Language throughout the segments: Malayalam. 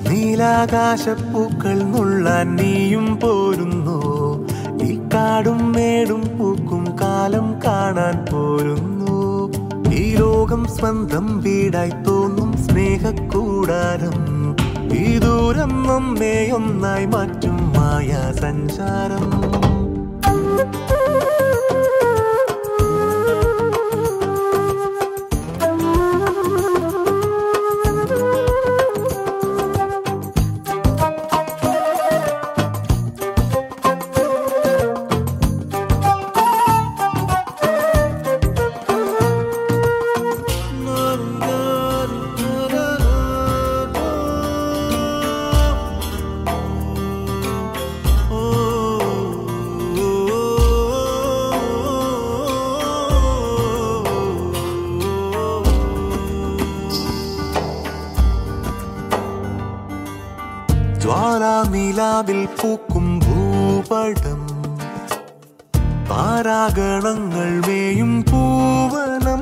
നീലാകാശപ്പൂക്കൾ നുള്ളാൻ നീയും പോരുന്നു ഈ കാടും മേടും പൂക്കും കാലം കാണാൻ പോരുന്നു ഈ ലോകം സ്വന്തം വീടായി തോന്നും സ്നേഹക്കൂടാരം ഈ ദൂരം നമ്മെ ഒന്നായി മാറ്റും മായാ സഞ്ചാരം ജ്വാലാനിലാവിൽ പൂക്കും ഭൂപടം താരാഗണങ്ങൾ മേയും പൂവനം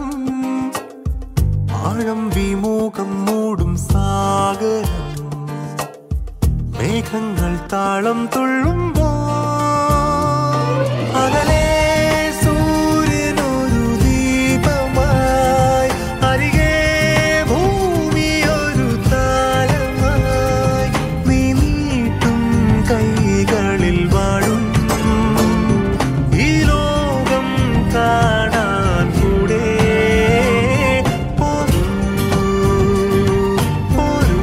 ആഴം വിമുഖം മൂടും സാഗരം മേഘങ്ങൾ താളം തുള്ളുമ്പോൾ അകലെ സൂര്യനൊരു ദീപമായി അരികെ ഭൂമിയൊരു താരമായി നീ നീട്ടും കൈകളിൽ വാഴും ഈ ലോകം കാണാൻ കൂടെ പോരൂ, പോരൂ.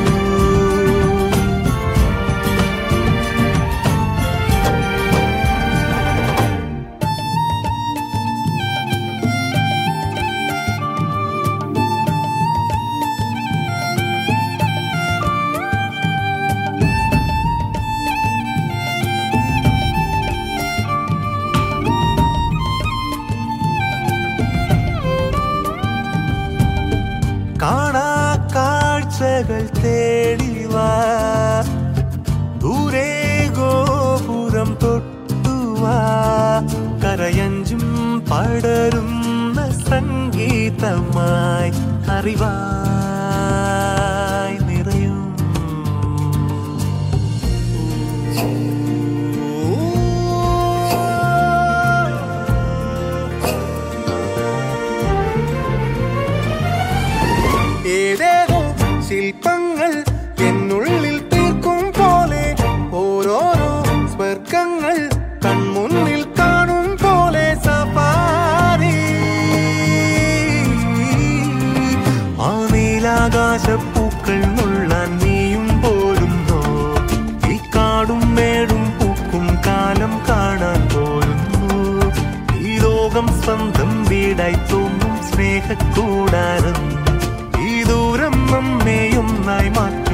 കാണാ കാഴ്ചകൾ തേടിവാ ദൂരെ ഗോപുരം തൊട്ടുവാ കരയഞ്ചും പടരുന്ന സംഗീതമായി അറിവായി നിറയും ഏതേതോ ശില്പങ്ങൾ എന്നുള്ളിൽ തീർക്കും പോലെ ഓരോരോ സ്വർഗങ്ങൾ കൺമുന്നിൽ കാണും പോലെ സഫാരി ആ നീലാകാശപ്പൂക്കൾ നുള്ളാൻ നീയും പോരുന്നോ ഈ കാടും മേടും പൂക്കും കാലം കാണാൻ പോരുന്നു ഈ ലോകം സ്വന്തം വീടായി തോന്നും സ്നേഹക്കൂടാരം ഈ ദൂരം നമ്മെ ഒന്നായി മാറ്റും